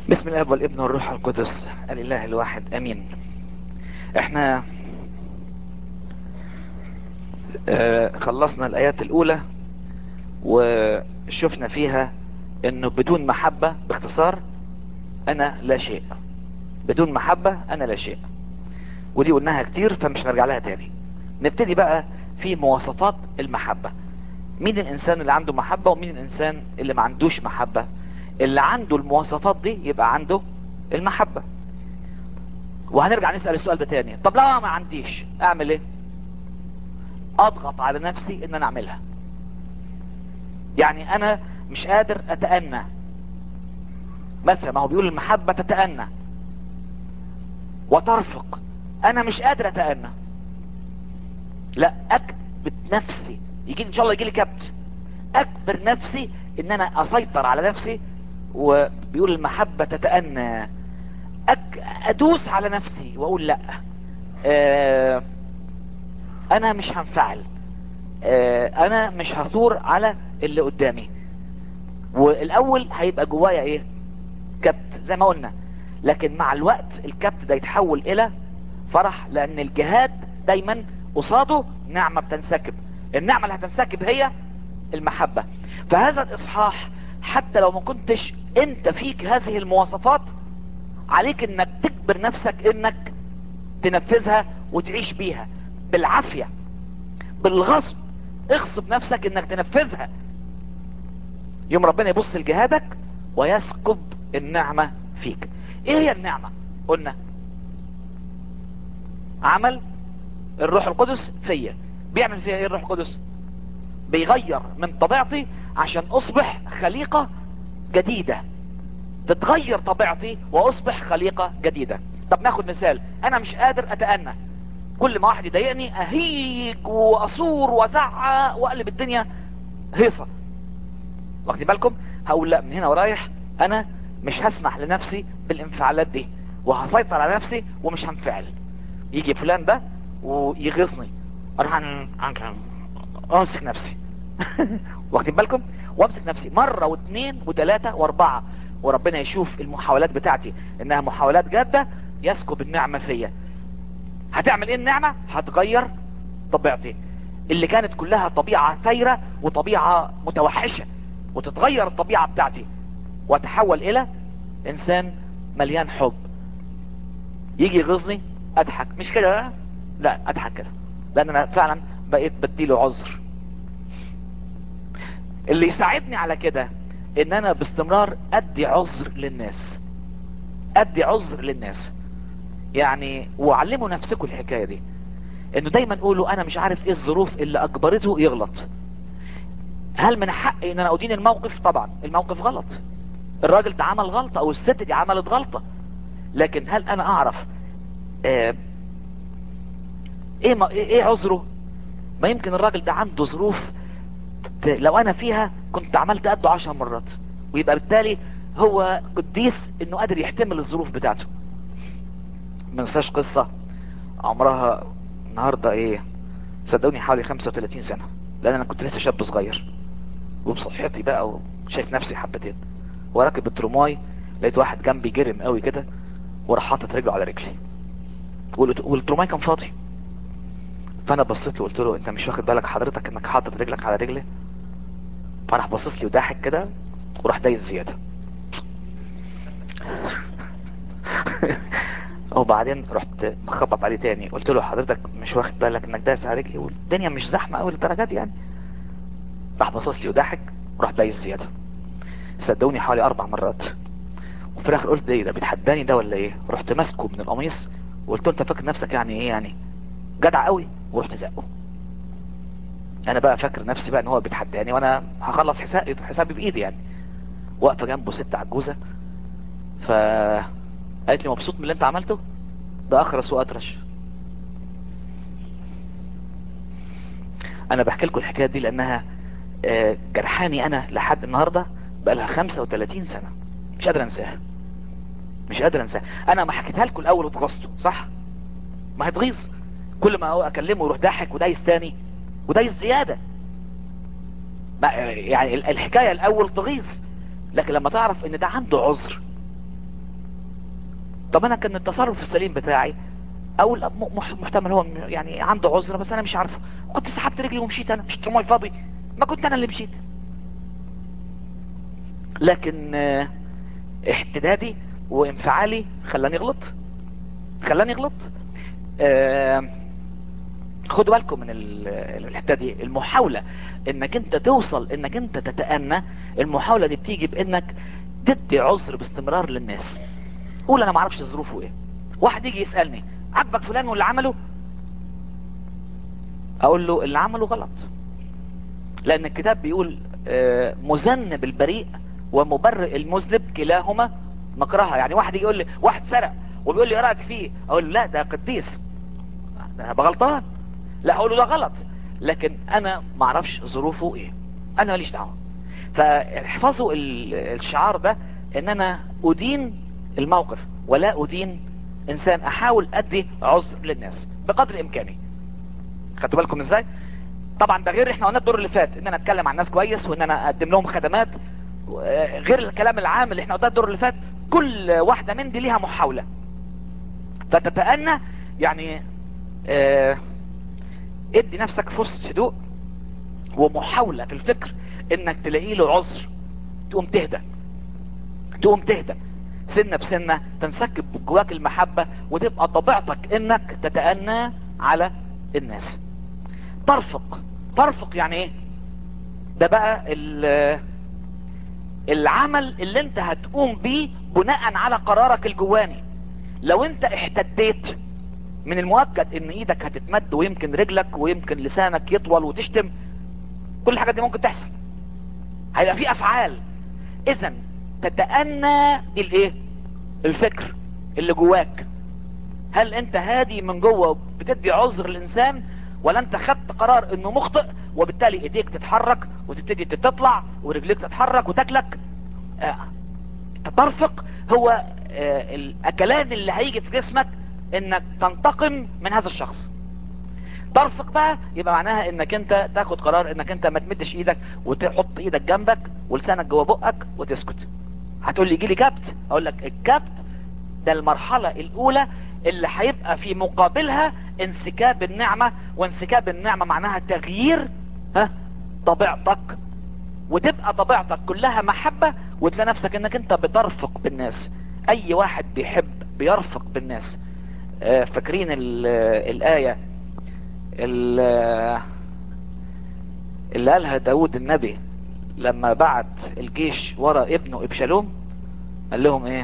بسم الاب والابن والروح القدس الاله الواحد امين احنا آه، خلصنا الايات الاولى وشفنا فيها انه بدون محبة باختصار انا لا شيء بدون محبة انا لا شيء ودي قلناها كتير فمش هنرجع لها تاني نبتدي بقى في مواصفات المحبة مين الانسان اللي عنده محبة ومين الانسان اللي ما عندوش محبة اللي عنده المواصفات دي يبقى عنده المحبة وهنرجع نسأل السؤال ده تاني طب لو أنا ما عنديش اعمل ايه اضغط على نفسي ان انا اعملها يعني انا مش قادر اتأنى مثلا ما هو بيقول المحبة تتأنى وترفق انا مش قادر اتأنى لا اكبت نفسي يجي ان شاء الله يجي لي كبت اكبر نفسي ان انا اسيطر على نفسي وبيقول المحبة تتأنى أك... ادوس على نفسي واقول لا آه... انا مش هنفعل آه... انا مش هثور على اللي قدامي والاول هيبقى جوايا ايه كبت زي ما قلنا لكن مع الوقت الكبت ده يتحول الى فرح لان الجهاد دايما قصاده نعمة بتنسكب النعمة اللي هتنسكب هي المحبة فهذا الاصحاح حتى لو ما كنتش انت فيك هذه المواصفات عليك انك تجبر نفسك انك تنفذها وتعيش بيها بالعافية بالغصب اغصب نفسك انك تنفذها يوم ربنا يبص لجهادك ويسكب النعمة فيك ايه هي النعمة قلنا عمل الروح القدس فيا بيعمل فيها ايه الروح القدس بيغير من طبيعتي عشان اصبح خليقة جديدة تتغير طبيعتي واصبح خليقة جديدة طب ناخد مثال انا مش قادر اتأنى كل ما واحد يضايقني اهيج واصور وازعق واقلب الدنيا هيصة واخدين بالكم هقول لا من هنا ورايح انا مش هسمح لنفسي بالانفعالات دي وهسيطر على نفسي ومش هنفعل يجي فلان ده ويغيظني اروح عن عن امسك نفسي واخدين بالكم وامسك نفسي مرة واثنين وثلاثة واربعة وربنا يشوف المحاولات بتاعتي انها محاولات جادة يسكب النعمة فيا هتعمل ايه النعمة هتغير طبيعتي اللي كانت كلها طبيعة ثيرة وطبيعة متوحشة وتتغير الطبيعة بتاعتي واتحول الى انسان مليان حب يجي يغيظني اضحك مش كده لا اضحك كده لان انا فعلا بقيت بديله عذر اللي يساعدني على كده ان انا باستمرار ادي عذر للناس ادي عذر للناس يعني وعلموا نفسكم الحكاية دي انه دايما قولوا انا مش عارف ايه الظروف اللي اجبرته يغلط هل من حقي ان انا ادين الموقف طبعا الموقف غلط الراجل ده عمل غلطة او الست دي عملت غلطة لكن هل انا اعرف آه ايه, ما ايه عذره ما يمكن الراجل ده عنده ظروف لو انا فيها كنت عملت قده عشر مرات ويبقى بالتالي هو قديس انه قادر يحتمل الظروف بتاعته منساش قصة عمرها النهاردة ايه صدقوني حوالي 35 سنة لان انا كنت لسه شاب صغير وبصحتي بقى وشايف نفسي حبتين وراكب الترماي لقيت واحد جنبي جرم قوي كده وراح حاطط رجله على رجلي والترماي كان فاضي فانا بصيت له قلت له انت مش واخد بالك حضرتك انك حاطط رجلك على رجلي فراح باصص لي وضاحك كده وراح دايس زياده وبعدين رحت مخبط عليه تاني قلت له حضرتك مش واخد بالك انك دايس على رجلي والدنيا مش زحمه قوي للدرجه دي يعني راح باصص لي وضاحك وراح دايس زياده صدقوني حوالي اربع مرات وفي الاخر قلت ايه ده بيتحداني ده ولا ايه رحت ماسكه من القميص وقلت له انت فاكر نفسك يعني ايه يعني جدع قوي ورحت زقه انا بقى فاكر نفسي بقى ان هو بيتحداني وانا هخلص حسابي حسابي بايدي يعني واقفه جنبه ست عجوزه ف قالت لي مبسوط من اللي انت عملته ده اخرس واطرش انا بحكي لكم الحكايه دي لانها جرحاني انا لحد النهارده بقى لها 35 سنه مش قادر انساها مش قادر انساها انا ما حكيتها لكم الاول واتغصتوا صح ما هتغيظ كل ما اكلمه يروح ضاحك ودايس تاني ودايس زياده يعني الحكايه الاول تغيظ لكن لما تعرف ان ده عنده عذر طب انا كان التصرف السليم بتاعي او لا، م- مح- محتمل هو يعني عنده عذر بس انا مش عارفه كنت سحبت رجلي ومشيت انا مش ترمي فاضي ما كنت انا اللي مشيت لكن آه، احتدادي وانفعالي خلاني غلط خلاني غلط آه، خدوا بالكم من ال- الحته دي المحاوله انك انت توصل انك انت تتأنى المحاوله دي بتيجي بانك تدي عذر باستمرار للناس قول انا ما اعرفش ظروفه ايه واحد يجي يسالني عجبك فلان واللي عمله اقول له اللي عمله غلط لان الكتاب بيقول آه، مذنب البريء ومبرئ المذنب كلاهما مكرهه يعني واحد يجي يقول لي واحد سرق وبيقول لي ايه رايك فيه اقول له لا ده قديس ده هبقى غلطان لا اقول له ده غلط لكن انا ما اعرفش ظروفه ايه انا ماليش دعوه فاحفظوا ال- الشعار ده ان انا ادين الموقف ولا ادين انسان احاول ادي عذر للناس بقدر امكاني خدتوا بالكم ازاي طبعا ده غير احنا قلنا الدور اللي فات ان انا اتكلم عن الناس كويس وان انا اقدم لهم خدمات و- غير الكلام العام اللي احنا قلناه الدور اللي فات كل واحده من دي ليها محاوله فتتأنى يعني اه ادي نفسك فرصة هدوء ومحاولة في الفكر انك تلاقي له عذر تقوم تهدى تقوم تهدى سنة بسنة تنسكب جواك المحبة وتبقى طبيعتك انك تتأنى على الناس ترفق ترفق يعني ايه ده بقى ال- العمل اللي انت هتقوم بيه بناء على قرارك الجواني لو انت احتديت من المؤكد ان ايدك هتتمد ويمكن رجلك ويمكن لسانك يطول وتشتم كل الحاجات دي ممكن تحصل هيبقى في افعال اذا تتأنى الايه الفكر اللي جواك هل انت هادي من جوه بتدي عذر الانسان ولا انت خدت قرار انه مخطئ وبالتالي ايديك تتحرك وتبتدي تطلع ورجليك تتحرك وتاكلك آه. ترفق هو آه الاكلان اللي هيجي في جسمك انك تنتقم من هذا الشخص ترفق بقى يبقى معناها انك انت تاخد قرار انك انت ما تمدش ايدك وتحط ايدك جنبك ولسانك جوه بقك وتسكت هتقول لي يجي كبت اقول لك الكبت ده المرحلة الاولى اللي هيبقى في مقابلها انسكاب النعمة وانسكاب النعمة معناها تغيير ها طبيعتك وتبقى طبيعتك كلها محبة وتلاقي نفسك انك انت بترفق بالناس اي واحد بيحب بيرفق بالناس آه، فاكرين ال- الآية ال- اللي قالها داود النبي لما بعت الجيش ورا ابنه ابشالوم قال لهم ايه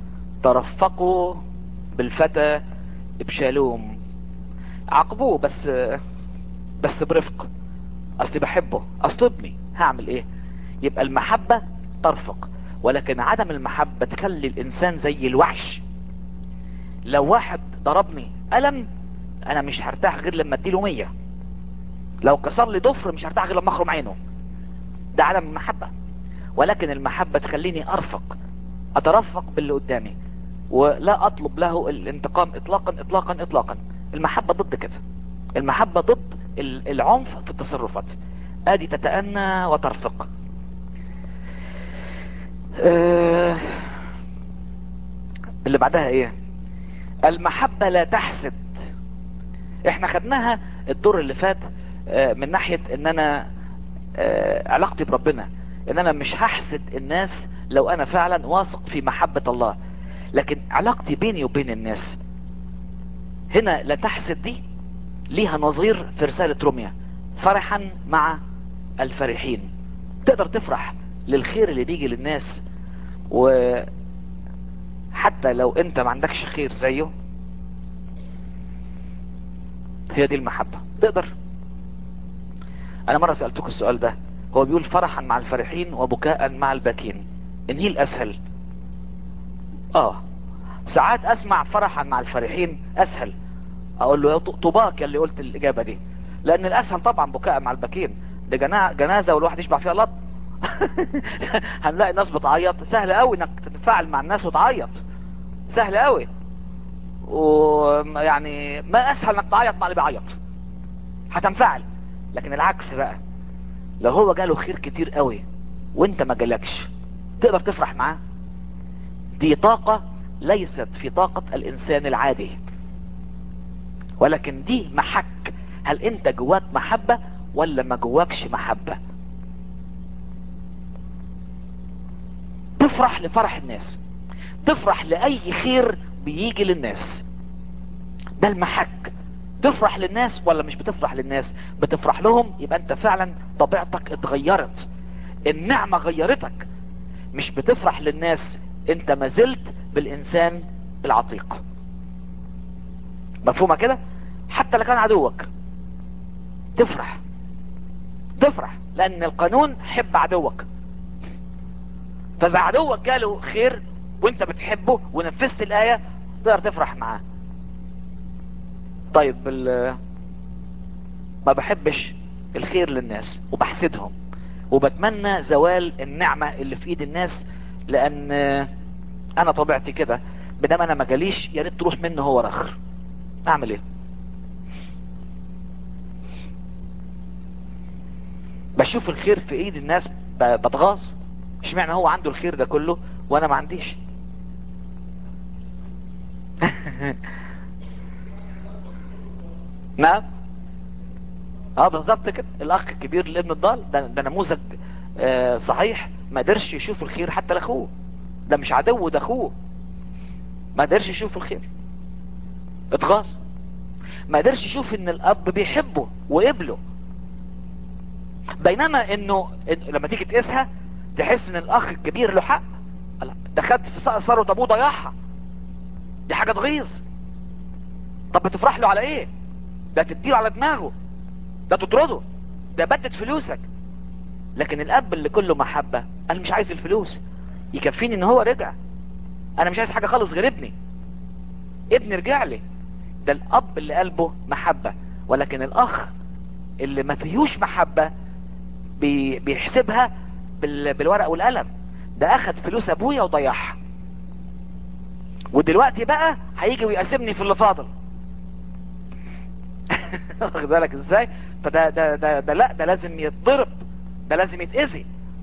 ترفقوا بالفتى ابشالوم عاقبوه بس بس برفق اصلي بحبه اصل ابني هعمل ايه يبقى المحبة ترفق ولكن عدم المحبة تخلي الانسان زي الوحش لو واحد ضربني قلم انا مش هرتاح غير لما اديله مية لو كسر لي ضفر مش هرتاح غير لما اخرم عينه ده عدم المحبة ولكن المحبة تخليني ارفق اترفق باللي قدامي ولا اطلب له الانتقام اطلاقا اطلاقا اطلاقا المحبة ضد كده المحبة ضد ال- العنف في التصرفات ادي تتأنى وترفق آه، اللي بعدها ايه المحبة لا تحسد احنا خدناها الدور اللي فات آه، من ناحية ان انا آه، علاقتي بربنا ان انا مش هحسد الناس لو انا فعلا واثق في محبة الله لكن علاقتي بيني وبين الناس هنا لا تحسد دي ليها نظير في رسالة روميا فرحا مع الفرحين تقدر تفرح للخير اللي بيجي للناس وحتى لو انت ما عندكش خير زيه هي دي المحبة تقدر انا مرة سألتكم السؤال ده هو بيقول فرحا مع الفرحين وبكاء مع الباكين انهي الاسهل اه ساعات اسمع فرحا مع الفرحين اسهل اقول له يا ط- طوباك يا اللي قلت الاجابة دي لان الاسهل طبعا بكاء مع الباكين دي جنا- جنازة والواحد يشبع فيها لط هنلاقي ناس بتعيط سهل قوي انك تتفاعل مع الناس وتعيط سهل قوي ويعني ما اسهل انك تعيط مع اللي بيعيط هتنفعل لكن العكس بقى لو هو جاله خير كتير قوي وانت ما جالكش تقدر تفرح معاه دي طاقة ليست في طاقة الانسان العادي ولكن دي محك هل انت جواك محبة ولا ما جواكش محبة تفرح لفرح الناس تفرح لأي خير بيجي للناس ده المحك تفرح للناس ولا مش بتفرح للناس بتفرح لهم يبقى انت فعلا طبيعتك اتغيرت النعمة غيرتك مش بتفرح للناس انت ما زلت بالانسان العتيق مفهومة كده حتى لو كان عدوك تفرح تفرح لان القانون حب عدوك فاذا عدوك جاله خير وانت بتحبه ونفذت الايه تقدر تفرح معاه طيب ما بحبش الخير للناس وبحسدهم وبتمنى زوال النعمة اللي في ايد الناس لان انا طبيعتي كده بدام انا ما جاليش يا ريت تروح منه هو رخر اعمل ايه بشوف الخير في ايد الناس بتغاظ اشمعنى هو عنده الخير ده كله وانا ما عنديش نعم اه بالظبط كده الاخ الكبير لابن الضال ده, ده نموذج آه صحيح ما قدرش يشوف الخير حتى لاخوه ده مش عدو ده اخوه ما قدرش يشوف الخير اتغاظ ما قدرش يشوف ان الاب بيحبه وقبله بينما انه لما تيجي تقيسها تحس ان الاخ الكبير له حق ده خد في ثروه ابوه ضيعها دي حاجه تغيظ طب بتفرح له على ايه ده تديله على دماغه ده تطرده ده بدت فلوسك لكن الاب اللي كله محبة انا مش عايز الفلوس يكفيني ان هو رجع انا مش عايز حاجة خالص غير ابني ابني رجع لي ده الاب اللي قلبه محبة ولكن الاخ اللي ما فيهوش محبة بي بيحسبها بال بالورق والقلم ده اخد فلوس ابويا وضيعها ودلوقتي بقى هيجي ويقسمني في اللي فاضل واخد بالك ازاي فده ده ده ده لا ده لازم يتضرب ده لازم يتأذي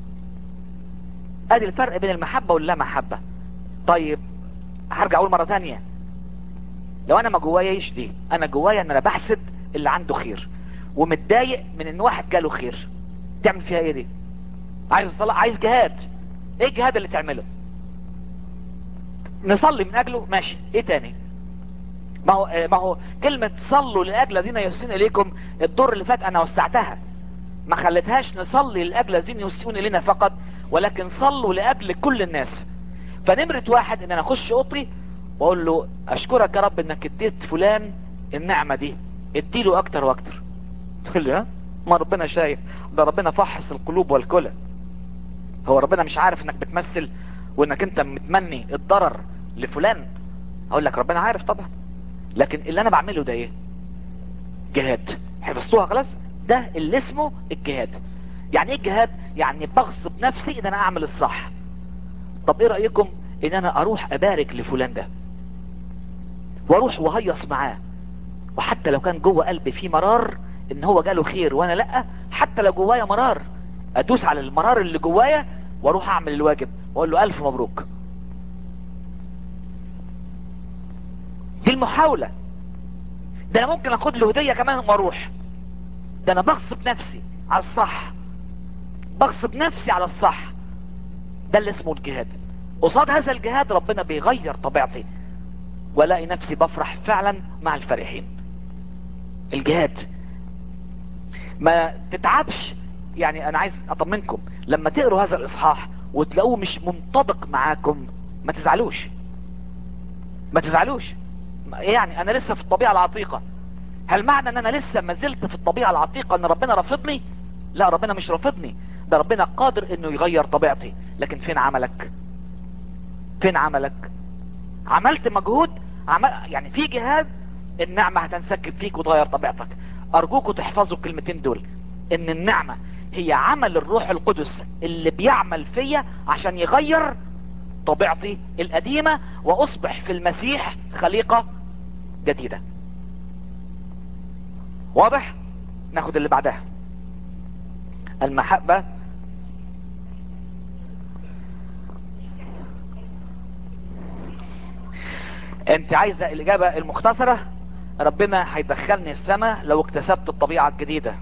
ادي الفرق بين المحبة واللا محبة طيب هرجع اقول مرة تانية لو انا ما جوايا ايش دي انا جوايا ان انا بحسد اللي عنده خير ومتضايق من ان واحد جاله خير تعمل فيها ايه دي عايز صلاة عايز جهاد ايه الجهاد اللي تعمله نصلي من اجله ماشي ايه تاني ما هو ما هو كلمة صلوا لأجل الذين يحسنون إليكم الدور اللي فات أنا وسعتها ما خليتهاش نصلي لأجل الذين يحسنون إلينا فقط ولكن صلوا لأجل كل الناس فنمرة واحد إن أنا أخش أوضتي وأقول له أشكرك يا رب إنك اديت فلان النعمة دي اديله أكتر وأكتر تقول لي ها ما ربنا شايف ده ربنا فحص القلوب والكلى هو ربنا مش عارف إنك بتمثل وإنك أنت متمني الضرر لفلان أقول لك ربنا عارف طبعا لكن اللي انا بعمله ده ايه جهاد حفظتوها خلاص ده اللي اسمه الجهاد يعني ايه الجهاد يعني بغصب نفسي ان انا اعمل الصح طب ايه رأيكم ان انا اروح ابارك لفلان ده واروح وهيص معاه وحتى لو كان جوه قلبي فيه مرار ان هو جاله خير وانا لا حتى لو جوايا مرار ادوس على المرار اللي جوايا واروح اعمل الواجب واقول له الف مبروك دي المحاولة ده انا ممكن اخد له هدية كمان واروح ده انا بغصب نفسي على الصح بغصب نفسي على الصح ده اللي اسمه الجهاد قصاد هذا الجهاد ربنا بيغير طبيعتي والاقي نفسي بفرح فعلا مع الفرحين الجهاد ما تتعبش يعني انا عايز اطمنكم لما تقروا هذا الاصحاح وتلاقوه مش منطبق معاكم ما تزعلوش ما تزعلوش يعني انا لسه في الطبيعة العتيقة هل معنى ان انا لسه ما زلت في الطبيعة العتيقة ان ربنا رافضني لا ربنا مش رافضني ده ربنا قادر انه يغير طبيعتي لكن فين عملك فين عملك عملت مجهود عمل يعني في جهاد النعمة هتنسكب فيك وتغير طبيعتك ارجوكوا تحفظوا الكلمتين دول ان النعمة هي عمل الروح القدس اللي بيعمل فيا عشان يغير طبيعتي القديمة واصبح في المسيح خليقة جديدة واضح ناخد اللي بعدها المحبة انت عايزة الاجابة المختصرة ربنا هيدخلني السماء لو اكتسبت الطبيعة الجديدة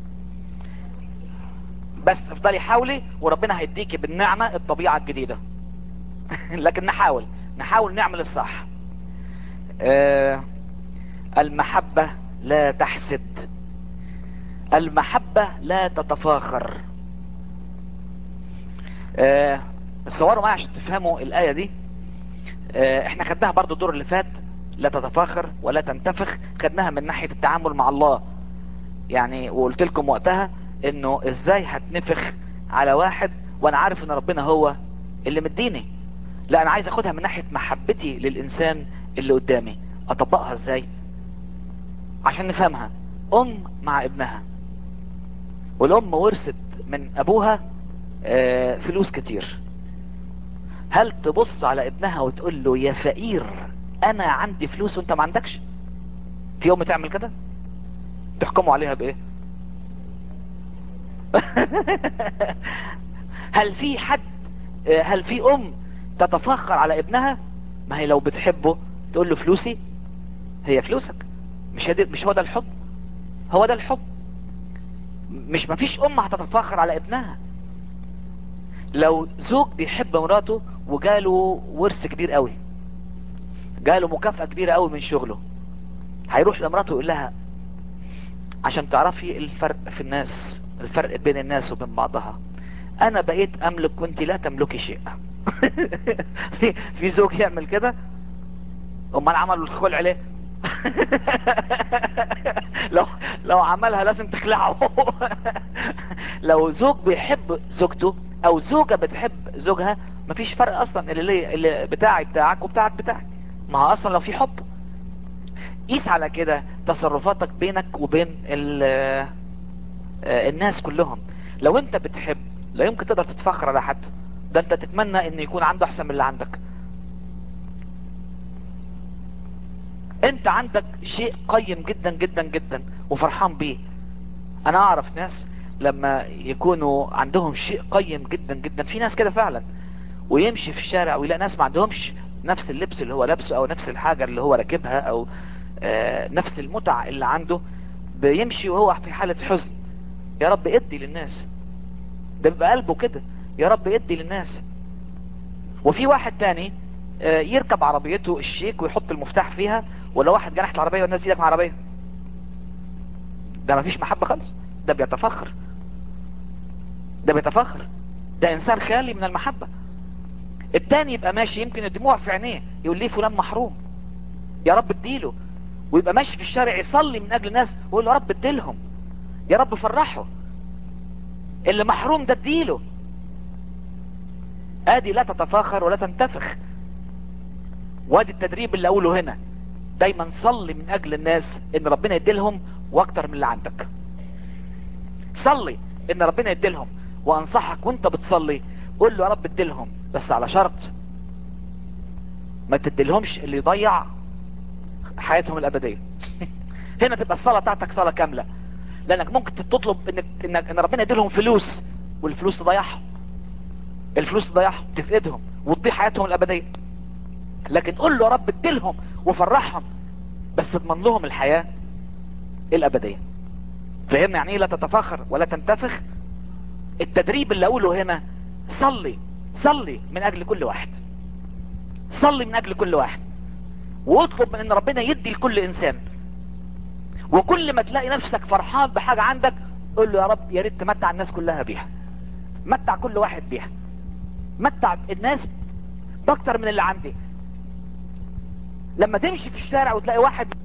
بس افضلي حاولي وربنا هيديكي بالنعمة الطبيعة الجديدة لكن نحاول نحاول نعمل الصح آه المحبة لا تحسد المحبة لا تتفاخر آه تصوروا معي عشان تفهموا الآية دي آه احنا خدناها برضو الدور اللي فات لا تتفاخر ولا تنتفخ خدناها من ناحية التعامل مع الله يعني وقلت لكم وقتها انه ازاي هتنفخ على واحد وانا عارف ان ربنا هو اللي مديني لا انا عايز اخدها من ناحية محبتي للانسان اللي قدامي اطبقها ازاي عشان نفهمها ام مع ابنها والام ورثت من ابوها آه فلوس كتير هل تبص على ابنها وتقول له يا فقير انا عندي فلوس وانت ما عندكش في ام تعمل كده تحكموا عليها بايه هل في حد هل في ام تتفخر على ابنها ما هي لو بتحبه تقول له فلوسي هي فلوسك مش هدي مش هو ده الحب هو ده الحب مش مفيش ام هتتفخر على ابنها لو زوج بيحب مراته وجاله ورث كبير قوي جاله مكافأة كبيرة قوي من شغله هيروح لمراته يقول لها عشان تعرفي الفرق في الناس الفرق بين الناس وبين بعضها انا بقيت املك وانت لا تملكي شيء في في زوج يعمل كده امال عملوا الخلع ليه لو لو عملها لازم تخلعه لو زوج بيحب زوجته او زوجة بتحب زوجها مفيش فرق اصلا اللي ليه اللي بتاعي بتاعك وبتاعك بتاعك ما هو اصلا لو في حب قيس على كده تصرفاتك بينك وبين الناس كلهم لو انت بتحب لا يمكن تقدر تتفخر على حد ده انت تتمنى ان يكون عنده احسن من اللي عندك انت عندك شيء قيم جدا جدا جدا وفرحان بيه انا اعرف ناس لما يكونوا عندهم شيء قيم جدا جدا في ناس كده فعلا ويمشي في الشارع ويلاقي ناس ما عندهمش نفس اللبس اللي هو لابسه او نفس الحاجة اللي هو راكبها او آه نفس المتع اللي عنده بيمشي وهو في حالة حزن يا رب ادي للناس ده بيبقى قلبه كده يا رب ادي للناس وفي واحد تاني آه يركب عربيته الشيك ويحط المفتاح فيها ولا واحد جنح العربية والناس ايدك مع العربية ده مفيش محبة خالص ده بيتفخر ده بيتفخر ده انسان خالي من المحبة التاني يبقى ماشي يمكن الدموع في عينيه يقول ليه فلان محروم يا رب اديله ويبقى ماشي في الشارع يصلي من اجل الناس ويقول يا رب اديلهم يا رب فرحه اللي محروم ده اديله ادي لا تتفاخر ولا تنتفخ وادي التدريب اللي اقوله هنا دايما صلي من اجل الناس ان ربنا يديلهم واكتر من اللي عندك صلي ان ربنا يديلهم وانصحك وانت بتصلي قول له يا رب اديلهم بس على شرط ما تديلهمش اللي يضيع حياتهم الابدية هنا تبقى الصلاة بتاعتك صلاة كاملة لانك ممكن تطلب انك انك ان ربنا يديلهم فلوس والفلوس تضيعهم الفلوس تضيعهم تفقدهم وتضيع حياتهم الابدية لكن قول له يا رب اديلهم وفرحهم بس اضمن لهم الحياة الابدية فهمنا يعني ايه لا تتفاخر ولا تنتفخ التدريب اللي اقوله هنا صلي صلي من اجل كل واحد صلي من اجل كل واحد واطلب من ان ربنا يدي لكل انسان وكل ما تلاقي نفسك فرحان بحاجة عندك قول له يا رب يا ريت تمتع الناس كلها بيها متع كل واحد بيها متع الناس باكتر من اللي عندي لما تمشي في الشارع وتلاقي واحد